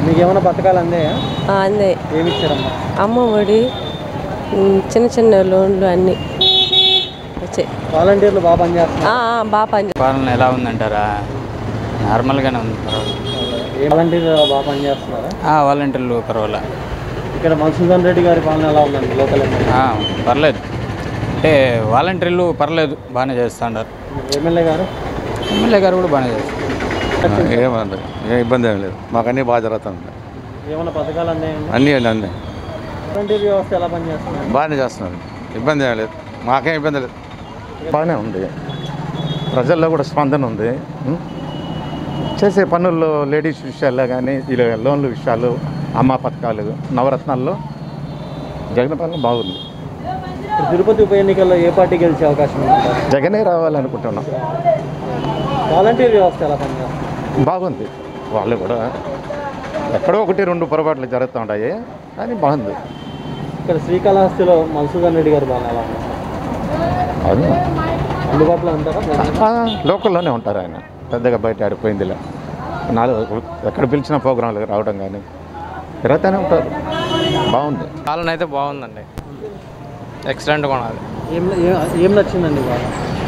మీకు ఏమైనా పథకాలు అందాయా ఆ, అందే ఏమి ఇచ్చారమ్మా అమ్మ ఒడి ఉమ్, చిన్న చిన్న లోన్లు అన్నీ వచ్చాయి వాలంటీర్లు బాగా పనిచేస్తున్నారు ఆ, ఆ, బాగా పని పాలన ఎలా ఉందంటారా నార్మల్గానే ఉంది పర్వాలేదు ఏ వాలంటీర్లు బాగా పనిచేస్తున్నారా ఆ, వాలంటీర్లు పర్వాలే ఇక్కడ మధుసూదన్ రెడ్డి గారి పాలన ఎలా ఉందండి లోకల్ ఎమ్మెల్యే ఆ, పర్లేదు అంటే వాలంటీర్లు పర్లేదు బాగానే చేస్తున్నారు ఎమ్మెల్యే గారు ఎమ్మెల్యే గారు కూడా బాగానే చేస్తారు ఏమంది ఏ ఇబ్బంది ఏం లేదు మాకు అన్నీ బాగా జరుగుతుంది ఏమైనా పథకాలు అందాయండి అన్నీ అన్నీ వాలంటీర్ వ్యవస్థ ఎలా పనిచేస్తున్నారు బాగానే చేస్తున్నారు ఇబ్బంది ఏం లేదు మాకేం ఇబ్బంది లేదు బాగానే ఉంది ప్రజల్లో కూడా స్పందన ఉంది ఉం? చేసే పనుల్లో లేడీస్ విషయాల్లో కానీ ఇలా లోన్ల విషయాలు అమ్మ పథకాలు నవరత్నాల్లో జగన్ పాలన బాగుంది ఇప్పుడు తిరుపతి ఉప ఎన్నికల్లో ఏ పార్టీ గెలిచే అవకాశం ఉందంటారు జగనే రావాలనుకుంటున్నాం వాలంటీర్ వ్యవస్థ ఎలా పనిచేస్తుంది బాగుంది వాళ్ళు కూడా ఎక్కడో ఒకటి రెండు పొరపాట్లు జరుగుతూ ఉంటాయి కానీ బాగుంది ఇక్కడ శ్రీకాళహస్తిలో మధుసూదన్ రెడ్డి గారి పాలన ఎలా ఉంది అవును అందుబాటులో ఉంటారా ప్రజలు? ఆ, లోకల్లోనే ఉంటారు ఆయన పెద్దగా బయట ఆడిపోయిందిలే నాలుగు ఎక్కడ పిలిచిన ప్రోగ్రాంలు రావడం కానీ తిరుగుతూనే ఉంటారు బాగుంది పాలన అయితే బాగుందండి ఎక్సలెంట్గా ఉన్నది ఏం ఏ- ఏం నచ్చిందండి బాగా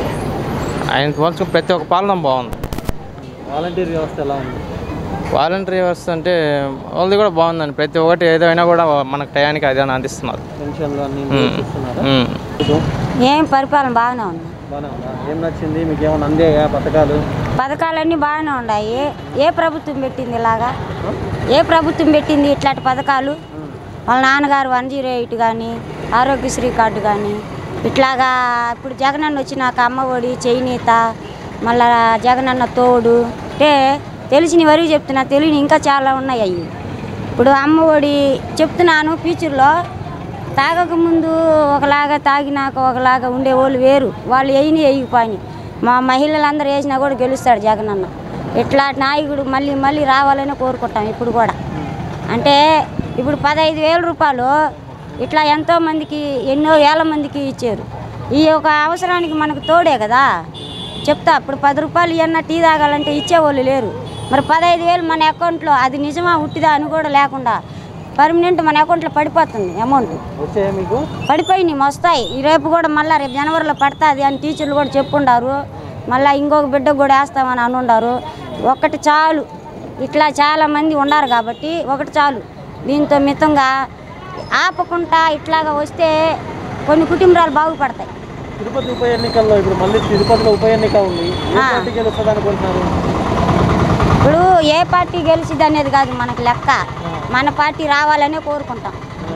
ఆయన పోల్చుకు ప్రతి ఒక్క పాలన బాగుంది వాలంటీర్ వ్యవస్థ ఎలా ఉంది వాలంటరీ వ్యవస్థ అంటే వాళ్ళది కూడా బాగుందండి ప్రతి ఒక్కటి ఏదైనా కూడా మనకు టయానికి అదే అందిస్తున్నారు పెన్షన్లు అన్ని ఉమ్. ఇస్తున్నారా ఉమ్. ఏం పరిపాలన బాగానే ఉంది బాగానే ఉందా ఏం నచ్చింది మీకు ఏమైనా అందాయా పథకాలు పథకాలన్నీ బాగానే ఉన్నాయి ఏ ప్రభుత్వం పెట్టింది ఇలాగా ఏ ప్రభుత్వం పెట్టింది ఇట్లాంటి పథకాలు వాళ్ళ నాన్నగారు వన్ జీరో ఎయిట్ కానీ ఆరోగ్యశ్రీ కార్డు కానీ ఇట్లాగా ఇప్పుడు జగనన్న వచ్చినాక అమ్మ ఒడి చేనేత మళ్ళా జగనన్న తోడు అంటే తెలిసిన వరకు చెప్తున్నా తెలియని ఇంకా చాలా ఉన్నాయి అవి ఇప్పుడు అమ్మ ఒడి చెప్తున్నాను ఫ్యూచర్లో తాగక ముందు ఒకలాగా తాగినాక ఒకలాగా ఉండేవాళ్ళు వేరు వాళ్ళు వేయని వేయకపోయి మా మహిళలందరూ వేసినా కూడా గెలుస్తాడు జగనన్న ఇట్లా నాయకుడు మళ్ళీ మళ్ళీ రావాలని కోరుకుంటాం ఇప్పుడు కూడా అంటే ఇప్పుడు పదహైదు వేల రూపాయలు ఇట్లా ఎంతో మందికి ఎన్నో వేల మందికి ఇచ్చారు ఈ ఒక అవసరానికి మనకు తోడే కదా చెప్తా ఇప్పుడు పది రూపాయలు ఇవన్న టీ తాగాలంటే ఇచ్చేవాళ్ళు లేరు మరి పదహైదు వేలు మన అకౌంట్లో అది నిజమా ఉట్టిదా అని కూడా లేకుండా పర్మనెంట్ మన అకౌంట్లో పడిపోతుంది అమౌంట్ వచ్చాయా మీకు పడిపోయినాయి వస్తాయి ఈ రేపు కూడా మళ్ళీ రేపు జనవరిలో పడుతుంది అని టీచర్లు కూడా చెప్పుండారు మళ్ళీ ఇంకొక బిడ్డకు కూడా వేస్తామని అనుండారు ఒకటి చాలు ఇట్లా చాలా మంది ఉన్నారు కాబట్టి ఒకటి చాలు దీంతో మితంగా ఆపకుండా ఇట్లాగా వస్తే కొన్ని కుటుంబాలు బాగుపడతాయి తిరుపతి ఉప ఎన్నికల్లో ఇప్పుడు మళ్ళీ తిరుపతిలో ఉప ఎన్నిక ఉంది ఏ ఆ. పార్టీ గెలుస్తుంది అనుకుంటున్నారు ఇప్పుడు ఏ పార్టీ గెలిచిది అనేది కాదు మనకు లెక్క మన పార్టీ రావాలనే కోరుకుంటాం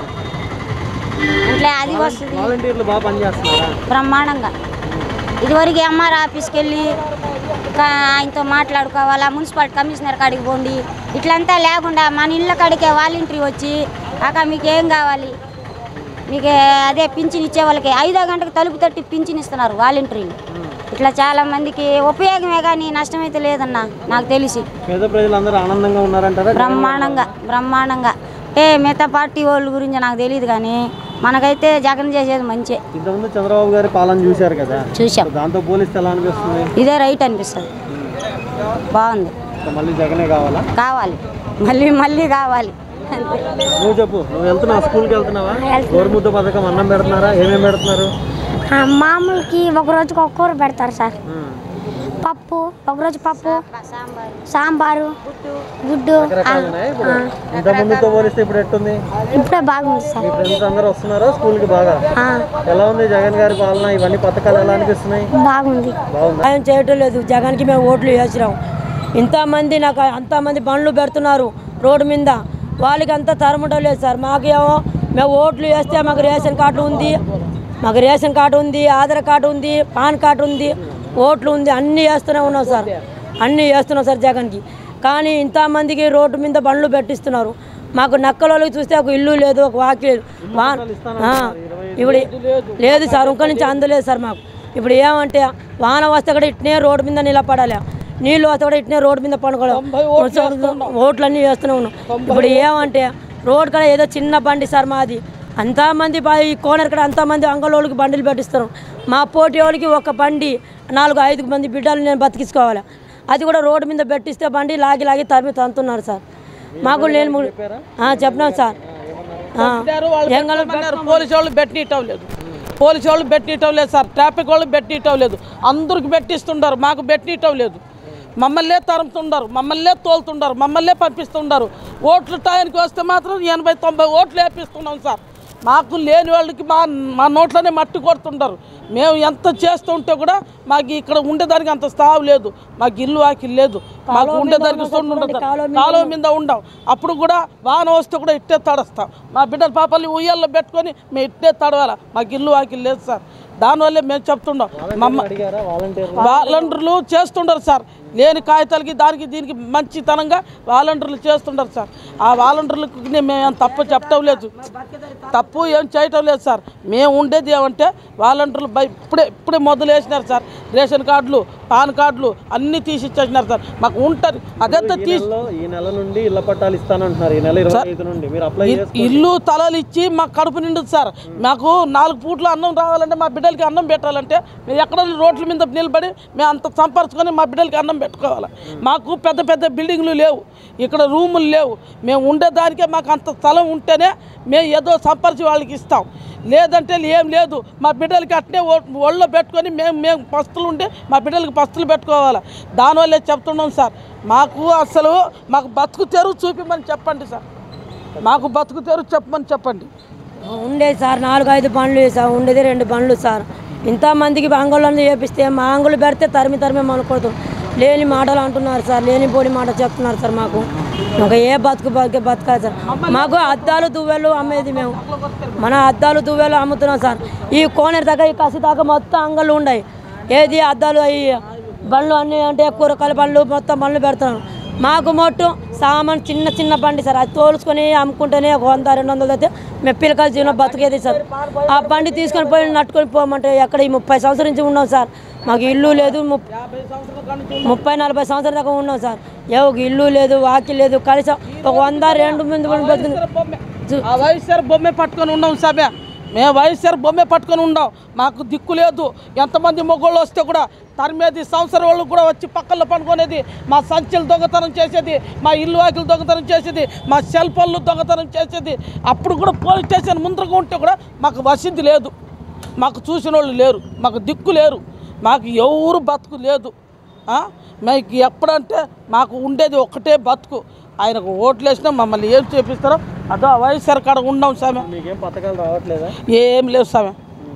అంటే అది వస్తుంది వాలంటీర్లు బాగా పనిచేస్తున్నారా బ్రహ్మాండంగా ఇదివరకు ఎంఆర్ ఆఫీస్కి వెళ్ళి కా- ఆయనతో మాట్లాడుకోవాలా మున్సిపల్ కమిషనర్ కాడికి పోండి ఇట్లంతా లేకుండా మన ఇళ్ళ కాడికే వాలంటరీ వచ్చి అక్క మీకు ఏం కావాలి మీకు అదే పింఛన్ ఇచ్చే వాళ్ళకి ఐదో గంటకు తలుపు తట్టి పింఛన్ ఇస్తున్నారు వాలంటరీలు ఇట్లా చాలా మందికి ఉపయోగమే కానీ నష్టమైతే లేదన్న నాకు తెలిసి పేద ప్రజలందరూ ఆనందంగా ఉన్నారంటారా బ్రహ్మాండంగా బ్రహ్మాండంగా ఏ మిగతా పార్టీ వాళ్ళ గురించి నాకు తెలియదు కానీ మనకైతే జగన్ చేసేది మంచే ఇంతకుముందు చంద్రబాబు గారి పాలన చూశారు కదా చూసాం దాంతో పోలిస్తే ఎలా అనిపిస్తుంది ఇదే రైట్ అనిపిస్తుంది బాగుంది ఇంకా మళ్ళీ జగనే కావాలా కావాలి మళ్ళీ మళ్ళీ కావాలి అంతే నువ్వు చెప్పు నువ్వు వెళ్తున్నావు స్కూల్కి వెళ్తున్నావా గోరుముద్ద పథకం అన్నం పెడుతున్నారా ఏమేమి పెడుతున్నారు ఆ, మామూలుకి ఒక రోజుకి ఒక కూర పెడతారు సార్ ఉమ్. పప్పు ఒక రోజు పప్పు సాంబారు గుడ్డు ఆ, రకరకాలు ఉన్నాయి ఇప్పుడు ఇంత ముందుతో పోలిస్తే ఇప్పుడు ఎట్టుంది ఇప్పుడే బాగుంది సార్ మీ ఫ్రెండ్స్ అందరూ వస్తున్నారా స్కూల్కి బాగా ఆ, ఎలా ఉంది జగన్ గారి పాలన ఇవన్నీ పథకాలు ఎలా అనిపిస్తున్నాయి బాగుంది బాగుందా సాయం చేయటం లేదు జగన్కి మేము ఓట్లు వేసినాం ఇంతమంది నాకు అంతమంది బండ్లు పెడుతున్నారు రోడ్డు మీద వాళ్ళకి అంతా తరమటం లేదు సార్ మాకేమో మేము ఓట్లు వేస్తే మాకు రేషన్ కార్డు ఉంది మాకు రేషన్ కార్డు ఉంది ఆధార్ కార్డు ఉంది పాన్ కార్డు ఉంది ఓట్లు ఉంది అన్నీ వేస్తూనే ఉన్నాం సార్ అన్నీ వేస్తున్నాం సార్ జగన్కి కానీ ఇంతమందికి రోడ్డు మీద బండ్లు పెట్టిస్తున్నారు మాకు నక్కలకి చూస్తే ఒక ఇల్లు లేదు ఒక వాకి లేదు వా ఆ, ఇప్పుడు లేదు సార్ ఇంకో నుంచి అందలేదు సార్ మాకు ఇప్పుడు ఏమంటే వాన వస్తే కూడా ఇట్నే రోడ్డు మీద నిలబడాలి నీళ్ళు వస్తే కూడా ఇట్నే రోడ్డు మీద పండుకోవడం ఓట్లన్నీ వేస్తూనే ఉన్నాం ఇప్పుడు ఏమంటే రోడ్ కూడా ఏదో చిన్న బండి సార్ మాది అంతమంది బా- ఈ కోనర్ కూడా అంతమంది అంగళోళ్ళకి బండిలు పెట్టిస్తారు మా పోటీ వాళ్ళకి ఒక బండి నాలుగు ఐదు మంది బిడ్డలు నేను బతికించుకోవాలి అది కూడా రోడ్డు మీద పెట్టిస్తే బండి లాగి లాగి తరిమి తంతున్నారు సార్ మాకు లేని ము- ఆ, చెప్పినాం సార్ ఆ, ఎంగళ అన్నారు పోలీసు వాళ్ళు పెట్టనీయటం లేదు పోలీసు వాళ్ళు పెట్టనీయటం లేదు సార్ ట్రాఫిక్ వాళ్ళు పెట్టనీయటం లేదు అందరికి పెట్టిస్తుండారు మాకు పెట్టనీయటం లేదు మమ్మల్నే తరుముతుండారు మమ్మల్నే తోలుతుండారు మమ్మల్నే పంపిస్తుండారు ఓట్లు టైంకి వస్తే మాత్రం ఎనభై తొంభై ఓట్లు వేపిస్తున్నాం సార్ మాకు లేని వాళ్ళకి మా మా నోట్లోనే మట్టి కొడుతుంటారు మేము ఎంత చేస్తుంటే కూడా మాకు ఇక్కడ ఉండేదానికి అంత స్థావు లేదు మాకు ఇల్లు వాకి లేదు మాకు ఉండేదానికి సొండు ఉండదు కాలువ మీద ఉండం అప్పుడు కూడా వాన వస్తే కూడా ఇట్టే తడస్తాం మా బిడ్డల పాపల్ని ఉయ్యాల్లో పెట్టుకొని మేము ఇట్టే తడవాలి మాకు ఇల్లు వాకి లేదు సార్ దానివల్లే మేము చెప్తున్నాం మమ్మ అడిగారా వాలంటీర్ వాలంటీర్లు చేస్తుంటారు సార్ లేని కాగితాలకి దానికి దీనికి మంచితనంగా వాలంటీర్లు చేస్తుంటారు సార్ ఆ వాలంటీర్లకు మేము ఏం తప్పు చెప్పటం లేదు తప్పు ఏం చేయటం లేదు సార్ మేము ఉండేది ఏమంటే వాలంటీర్లు బై ఇప్పుడే ఇప్పుడే మొదలు వేసినారు సార్ రేషన్ కార్డులు పాన్ కార్డులు అన్నీ తీసి ఇచ్చేసినారు సార్ మాకు ఉంటుంది అదంతా ఈ తీసి నెలలో ఈ నెల నుండి ఇళ్ల పట్టాలు ఇస్తానంటున్నారు ఈ నెల ఇరవై ఐదు నుండి మీరు అప్లై ఇల్- చేసుకోండి ఇల్లు తలలు ఇచ్చి మాకు కడుపు నిండుది సార్ మాకు నాలుగు పూట్ల అన్నం రావాలంటే మా బిడ్డలకి అన్నం పెట్టాలంటే మేము ఎక్కడ రోడ్ల మీద నిలబడి మేము అంత సంపర్చుకొని మా బిడ్డలకి అన్నం పెట్టుకోవాలి మాకు పెద్ద పెద్ద బిల్డింగ్లు లేవు ఇక్కడ రూములు లేవు మేము ఉండేదానికే మాకు అంత స్థలం ఉంటేనే మేము ఏదో సంపరిచి వాళ్ళకి ఇస్తాం లేదంటే ఏం లేదు మా బిడ్డలకి అట్నే ఒ- ఒళ్ళో పెట్టుకొని మేము మేము పస్తులు ఉంటే మా బిడ్డలకి పస్తులు పెట్టుకోవాలి దానివల్లే చెప్తున్నాం సార్ మాకు అసలు మాకు బతుకు తెరువు చూపిమని చెప్పండి సార్ మాకు బతుకు తెరువు చెప్పమని చెప్పండి ఉండేది సార్ నాలుగు ఐదు బండ్లు సార్ ఉండేది రెండు బండ్లు సార్ ఇంతమందికి అంగుళ్ళని చేపిస్తే మా అంగులు పెడితే తరిమి తరిమి మనకొడుతు లేని మాటలు అంటున్నారు సార్ లేని పోని మాట చెప్తున్నారు సార్ మాకు ఇంకా ఏ బతుకు బతికే బతకాలి సార్ మాకు అద్దాలు దువ్వెలు అమ్మేది మేము మన అద్దాలు దువ్వెలు అమ్ముతున్నాం సార్ ఈ కోనేరు దాకా ఈ కసి దాకా మొత్తం అంగళ్ళు ఉన్నాయి ఏది అద్దాలు అవి బండ్లు అన్నీ అంటే కూరగాయల బండ్లు మొత్తం బండ్లు పెడుతున్నాం మాకు మొట్టు సామాన్ చిన్న చిన్న బండి సార్ అది తోలుసుకొని అమ్ముకుంటేనే ఒక వంద రెండు వందలు అయితే మేము పిల్లకాయల జీవనం బతికేది సార్ ఆ బండి తీసుకొని పోయి నట్టుకొని పోమంటే ఎక్కడ ఈ ముప్పై సంవత్సరం నుంచి ఉన్నాం సార్ మాకు ఇల్లు లేదు ముప్- ముప్పై నలభై సంవత్సరాల దాకా ఉన్నాం సార్ ఏ ఒక ఇల్లు లేదు వాకి లేదు కలిసి ఒక వంద రెండు మంది కూడా బతికింది ఆ వైఎస్ఆర్ బొమ్మే పట్టుకొని ఉన్నాం సభ్య మేము వైఎస్ఆర్ బొమ్మే పట్టుకొని ఉన్నాం మాకు దిక్కు లేదు ఎంతమంది మొగోళ్ళు వస్తే కూడా తరిమేది సంవత్సరం వాళ్ళు కూడా వచ్చి పక్కల్లో పనుకునేది మా సంచులు దొంగతనం చేసేది మా ఇల్లు వాకిలు దొంగతనం చేసేది మా సెల్ ఫోన్లు దొంగతనం చేసేది అప్పుడు కూడా పోలీస్ స్టేషన్ ముందరగా ఉంటే కూడా మాకు వసతి లేదు మాకు చూసిన వాళ్ళు లేరు మాకు దిక్కు లేరు మాకు ఎవరు బతుకు లేదు ఆ? మీకు ఎప్పుడంటే మాకు ఉండేది ఒక్కటే బతుకు ఆయనకు ఓట్లు వేసినా మమ్మల్ని ఏం చేపిస్తారో అదో వైఎస్ఆర్ కాడ ఉన్నాం సామె మీకేం పథకాలు రావట్లేదా ఏం లేవు సామె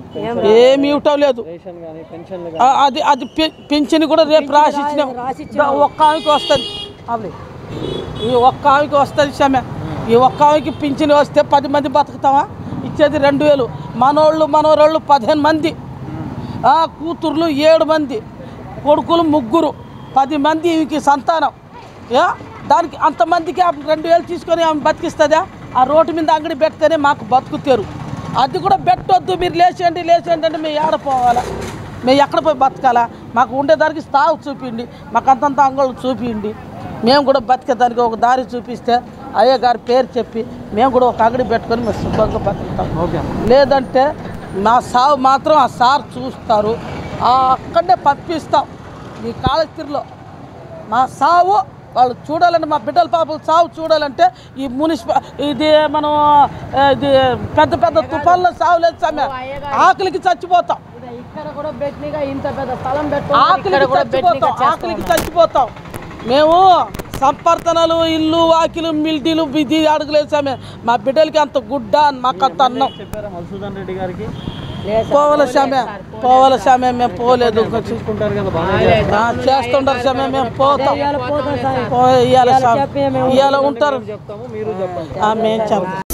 ఏమి ఇవ్వటం లేదు రేషన్ కానీ పెన్షన్లు ఆ, అది అది పె- పింఛన్ కూడా రేపు రాసి ఇచ్చినాం దా- ఒక్క ఆమెకి వస్తుంది అవి ఈ ఒక్క ఆమెకి వస్తుంది సమ్మె ఈ ఒక్క ఆమెకి పింఛన్ వస్తే పది మంది బతుకుతామా ఇచ్చేది రెండు వేలు మనోళ్ళు మనవరోళ్ళు పదిహేను మంది ఆ, కూతుర్లు ఏడు మంది కొడుకులు ముగ్గురు పది మంది ఈమెకి సంతానం యా దానికి అంతమందికి ఆమె రెండు వేలు తీసుకొని ఆమె బతికిస్తుందా ఆ రోడ్డు మీద అంగడి పెడితేనే మాకు బతుకుతారు అది కూడా పెట్టొద్దు మీరు లేచేయండి లేచేయండి అంటే మేము ఏడపోవాలా మేము ఎక్కడ పోయి బతకాలా మాకు ఉండేదానికి స్థావు చూపిండి మాకు అంతంత అంగళ్ళు చూపిండి మేము కూడా బతికేదానికి ఒక దారి చూపిస్తే అయ్య గారి పేరు చెప్పి మేము కూడా ఒక అంగడి పెట్టుకొని మేము శుభ్రంగా బతుకుతాం ఓకే లేదంటే నా సావు మాత్రం ఆ సార్ చూస్తారు ఆ అక్కడనే పంపిస్తాం ఈ కాళస్తిరిలో మా సావు వాళ్ళు చూడాలంటే మా బిడ్డల పాపలు సావు చూడాలంటే ఈ మున్సిపల్ ఇది మనం ఆ, ఇది పెద్ద పెద్ద తుఫాన్లో సావు లేదు సమ్మె ఆకలికి చచ్చిపోతాం ఇక్కడ కూడా బెట్నిగా ఇంత పెద్ద స్థలం ఆకలికి చచ్చిపోతాం ఆకలికి చచ్చిపోతాం మేము సంపర్తనలు ఇల్లు వాకిలు మిల్టీలు ఇది అడగలేదు సామె మా బిడ్డలకి అంత గుడ్డ మాకు అంత అన్నం చెప్పారా మధుసూదన్ రెడ్డి గారికి పోవాల సామె పోవాల సామె మేము పోలేదు చూసుకుంటారు కదా బాగా ఆ, చేస్తుంటారు సామె మేము పోతాం పో- ఇయ్యాల సామె ఇవాళ ఉంటారు చెప్తాము మీరు చెప్పండి ఆ, మేము చెప్తాం